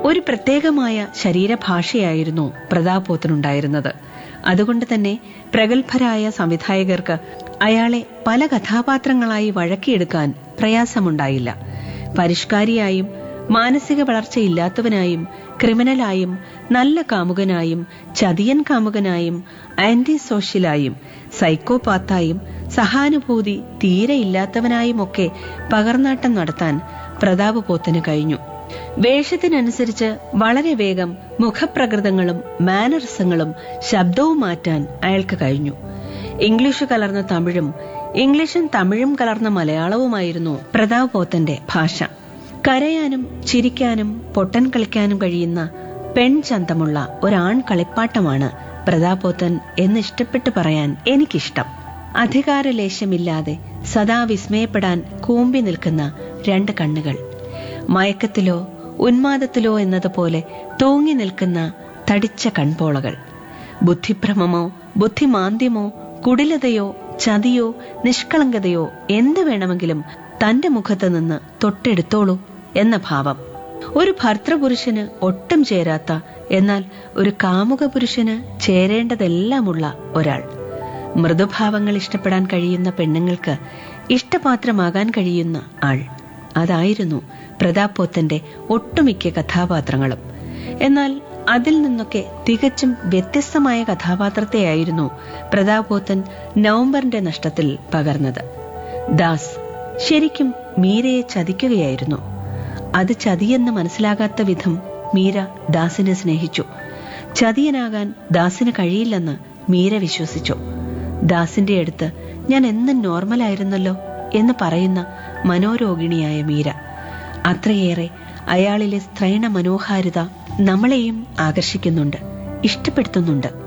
ഒരു പ്രത്യേകമായ ശരീരഭാഷയായിരുന്നു പ്രതാപോത്തിനുണ്ടായിരുന്നത് അതുകൊണ്ട് തന്നെ പ്രഗത്ഭരായ സംവിധായകർക്ക് അയാളെ പല കഥാപാത്രങ്ങളായി വഴക്കിയെടുക്കാൻ പ്രയാസമുണ്ടായില്ല പരിഷ്കാരിയായും മാനസിക വളർച്ചയില്ലാത്തവനായും ക്രിമിനലായും നല്ല കാമുകനായും ചതിയൻ കാമുകനായും ആന്റി സോഷ്യലായും സൈക്കോപാത്തായും സഹാനുഭൂതി തീരെ ഇല്ലാത്തവനായുമൊക്കെ പകർന്നാട്ടം നടത്താൻ പ്രതാപ് പോത്തിന് കഴിഞ്ഞു വേഷത്തിനനുസരിച്ച് വളരെ വേഗം മുഖപ്രകൃതങ്ങളും മാനറിസങ്ങളും ശബ്ദവും മാറ്റാൻ അയാൾക്ക് കഴിഞ്ഞു ഇംഗ്ലീഷ് കലർന്ന തമിഴും ഇംഗ്ലീഷും തമിഴും കലർന്ന മലയാളവുമായിരുന്നു പ്രതാപ് പോത്തന്റെ ഭാഷ കരയാനും ചിരിക്കാനും പൊട്ടൻ കളിക്കാനും കഴിയുന്ന പെൺചന്തമുള്ള ഒരാൺ കളിപ്പാട്ടമാണ് പ്രതാപോത്തൻ എന്ന് ഇഷ്ടപ്പെട്ട് പറയാൻ എനിക്കിഷ്ടം അധികാരലേശമില്ലാതെ സദാ വിസ്മയപ്പെടാൻ കൂമ്പി നിൽക്കുന്ന രണ്ട് കണ്ണുകൾ മയക്കത്തിലോ ഉന്മാദത്തിലോ എന്നതുപോലെ തൂങ്ങി നിൽക്കുന്ന തടിച്ച കൺപോളകൾ ബുദ്ധിഭ്രമമോ ബുദ്ധിമാന്ദ്യമോ കുടിലതയോ ചതിയോ നിഷ്കളങ്കതയോ എന്ത് വേണമെങ്കിലും തന്റെ മുഖത്ത് നിന്ന് തൊട്ടെടുത്തോളൂ എന്ന ഭാവം ഒരു ഭർത്തൃപുരുഷന് ഒട്ടും ചേരാത്ത എന്നാൽ ഒരു കാമുക പുരുഷന് ചേരേണ്ടതെല്ലാമുള്ള ഒരാൾ മൃദുഭാവങ്ങൾ ഇഷ്ടപ്പെടാൻ കഴിയുന്ന പെണ്ണുങ്ങൾക്ക് ഇഷ്ടപാത്രമാകാൻ കഴിയുന്ന ആൾ അതായിരുന്നു പ്രതാപ് പോത്തന്റെ ഒട്ടുമിക്ക കഥാപാത്രങ്ങളും എന്നാൽ അതിൽ നിന്നൊക്കെ തികച്ചും വ്യത്യസ്തമായ കഥാപാത്രത്തെയായിരുന്നു പ്രതാപ് പോത്തൻ നവംബറിന്റെ നഷ്ടത്തിൽ പകർന്നത് ദാസ് ശരിക്കും മീരയെ ചതിക്കുകയായിരുന്നു അത് ചതിയെന്ന് മനസ്സിലാകാത്ത വിധം മീര ദാസിനെ സ്നേഹിച്ചു ചതിയനാകാൻ ദാസിന് കഴിയില്ലെന്ന് മീര വിശ്വസിച്ചു ദാസിന്റെ അടുത്ത് ഞാൻ എന്നും നോർമലായിരുന്നല്ലോ എന്ന് പറയുന്ന മനോരോഗിണിയായ മീര അത്രയേറെ അയാളിലെ സ്ത്രൈണ മനോഹാരിത നമ്മളെയും ആകർഷിക്കുന്നുണ്ട് ഇഷ്ടപ്പെടുത്തുന്നുണ്ട്